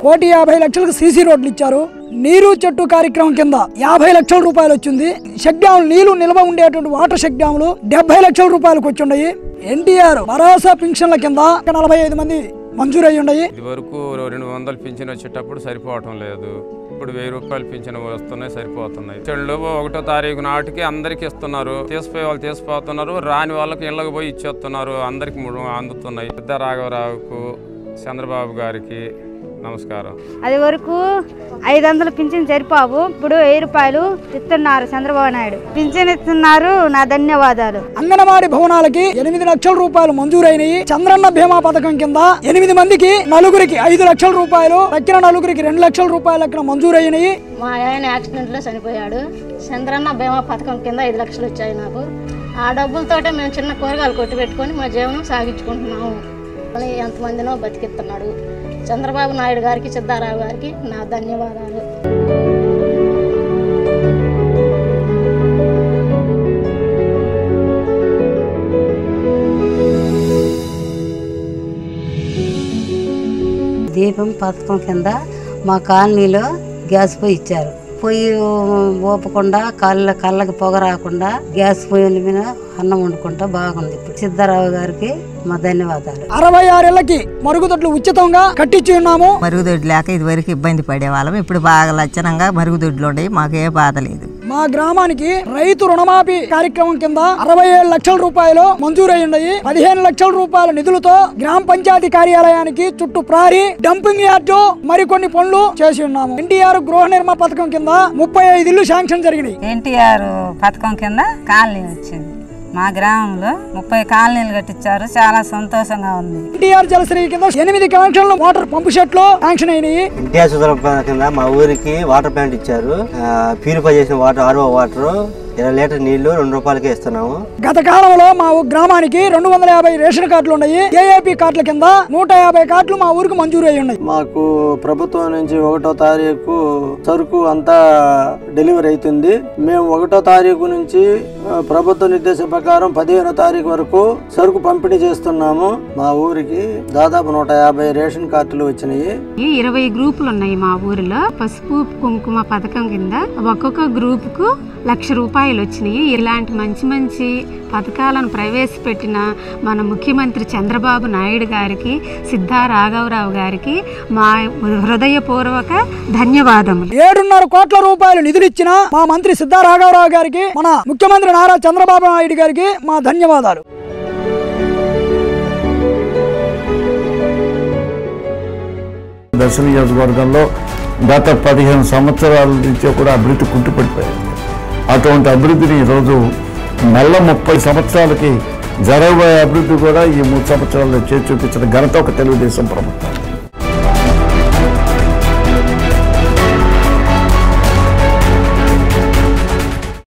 కోటి యాభై లక్షలకు సీసీ రోడ్లు ఇచ్చారు నీరు చెట్టు కార్యక్రమం కింద యాభై లక్షల రూపాయలు వచ్చింది చెక్ డ్యాములు నీళ్లు నిల్వ ఉండేటువంటి వాటర్ చెక్ డ్యాములు డెబ్బై లక్షల రూపాయలకు వచ్చి ఉన్నాయి ఎన్టీఆర్ భరోసా పింఛన్ల కింద నలభై ఐదు మంది మంజూరు అయ్యి ఉన్నాయి ఇది వరకు రెండు వందలు పింఛన్ వచ్చేటప్పుడు సరిపోవటం లేదు ఇప్పుడు వెయ్యి రూపాయలు పింఛన్ వస్తున్నాయి సరిపోతున్నాయి చెళ్ళు ఒకటో తారీఖు నాటికి అందరికి ఇస్తున్నారు తీసుకుపోయే వాళ్ళు తీసుకుపోతున్నారు రాని వాళ్ళకి ఇళ్ళకి పోయి ఇచ్చేస్తున్నారు అందరికి ము- అందుతున్నాయి పెద్ద రాఘవరావుకు చంద్రబాబు గారికి నమస్కారం అది వరకు ఐదు వందలు పింఛన్ సరిపోవు ఇప్పుడు వెయ్యి రూపాయలు ఇస్తున్నారు చంద్రబాబు నాయుడు పింఛన్ ఇస్తున్నారు నా ధన్యవాదాలు అంగన్వాడీ భవనాలకి ఎనిమిది లక్షల రూపాయలు మంజూరైనవి చంద్రన్న బీమా పథకం కింద ఎనిమిది మందికి నలుగురికి ఐదు లక్షల రూపాయలు తక్కిన నలుగురికి రెండు లక్షల రూపాయలు అక్కడ మంజూరైనవి మా ఆయన యాక్సిడెంట్లో చనిపోయాడు చంద్రన్న బీమా పథకం కింద ఐదు లక్షలు వచ్చాయి నాకు ఆ డబ్బులతోటే మేము చిన్న కూరగాయలు కొట్టు పెట్టుకొని మా జీవనం సాగించుకుంటున్నాము అని ఎంతమందినో బతికిస్తున్నాడు చంద్రబాబు నాయుడు గారికి సిద్ధారావు గారికి నా ధన్యవాదాలు దీపం పథకం కింద మా కాలనీలో గ్యాస్ పొయ్యి ఇచ్చారు పొయ్యి ఊపకుండా కళ్ళ కళ్ళకి పొగ రాకుండా గ్యాస్ పొయ్యి మీద అన్నం వండుకుంటా బాగుంది ఇప్పుడు సిద్ధారావు గారికి మా ధన్యవాదాలు అరవై ఆరేళ్లకి మరుగుదొడ్లు ఉచితంగా కట్టించి ఉన్నాము మరుగుదొడ్లు లేక ఇదివరకు ఇబ్బంది పడేవాళ్ళం ఇప్పుడు బాగా లక్షణంగా మరుగుదొడ్లు ఉన్నాయి మాకు ఏ బాధ లేదు మా గ్రామానికి రైతు రుణమాఫీ కార్యక్రమం కింద అరవై ఏడు లక్షల రూపాయలు మంజూరై ఉన్నాయి పదిహేను లక్షల రూపాయల నిధులతో గ్రామ పంచాయతీ కార్యాలయానికి చుట్టూ ప్రారి డంపింగ్ యార్డు మరికొన్ని పనులు చేసి ఉన్నాము ఎన్టీఆర్ గృహ నిర్మాణ పథకం కింద ముప్పై ఐదు ఇల్లు శాంక్షన్ జరిగినాయి ఎన్టీఆర్ పథకం కింద కాలనీ వచ్చింది మా గ్రామంలో ముప్పై కాలనీలు కట్టించారు చాలా సంతోషంగా ఉంది ఎన్టీఆర్ జలశ్రీ కింద ఎనిమిది కనెక్షన్లు వాటర్ పంపు సెట్లు శాంక్షన్ అయినాయి ఇండియా సుధర కింద మా ఊరికి వాటర్ ప్లాంట్ ఇచ్చారు ప్యూరిఫై చేసిన వాటర్ ఆర్ఓ వాటర్ ఇరవై లీటర్ నీళ్లు రెండు రూపాయలకే ఇస్తున్నాము గత కాలంలో మా ఊ- గ్రామానికి రెండు వందల యాభై రేషన్ కార్డులు ఉన్నాయి ఏఏపీ కార్డుల కింద నూట యాభై కార్డులు మా ఊరికి మంజూరు అయి ఉన్నాయి మాకు ప్రభుత్వం నుంచి ఒకటో తారీఖు సరుకు అంతా డెలివరీ అవుతుంది మేము ఒకటో తారీఖు నుంచి ఆ, ప్రభుత్వ నిర్దేశం ప్రకారం పదిహేనో తారీఖు వరకు సరుకు పంపిణీ చేస్తున్నాము మా ఊరికి దాదాపు నూట యాభై రేషన్ కార్డులు వచ్చినాయి ఈ ఇరవై గ్రూపులు ఉన్నాయి మా ఊరిలో పసుపు కుంకుమ పథకం కింద ఒక్కొక్క గ్రూప్ కు లక్ష రూపాయలు వచ్చినాయి ఇలాంటి మంచి మంచి పథకాలను ప్రవేశపెట్టిన మన ముఖ్యమంత్రి చంద్రబాబు నాయుడు గారికి సిద్ధా రాఘవరావు గారికి మా హృదయపూర్వక ధన్యవాదములు ఏడున్నర కోట్ల రూపాయలు నిధులు ఇచ్చిన మా మంత్రి సిద్ధా రాఘవరావు గారికి మన ముఖ్యమంత్రి నారా చంద్రబాబు నాయుడు గారికి మా ధన్యవాదాలు దర్శన నియోజకవర్గంలో గత పదిహేను సంవత్సరాల నుంచి కూడా అభివృద్ధి కుంటుపడిపోయింది అటువంటి అభివృద్ధిని ఈరోజు మళ్ళా ముప్పై సంవత్సరాలకి జరగబోయే అభివృద్ధి కూడా ఈ మూడు సంవత్సరాల్లో చేసి చూపించిన ఘనత ఒక తెలుగుదేశం ప్రభుత్వం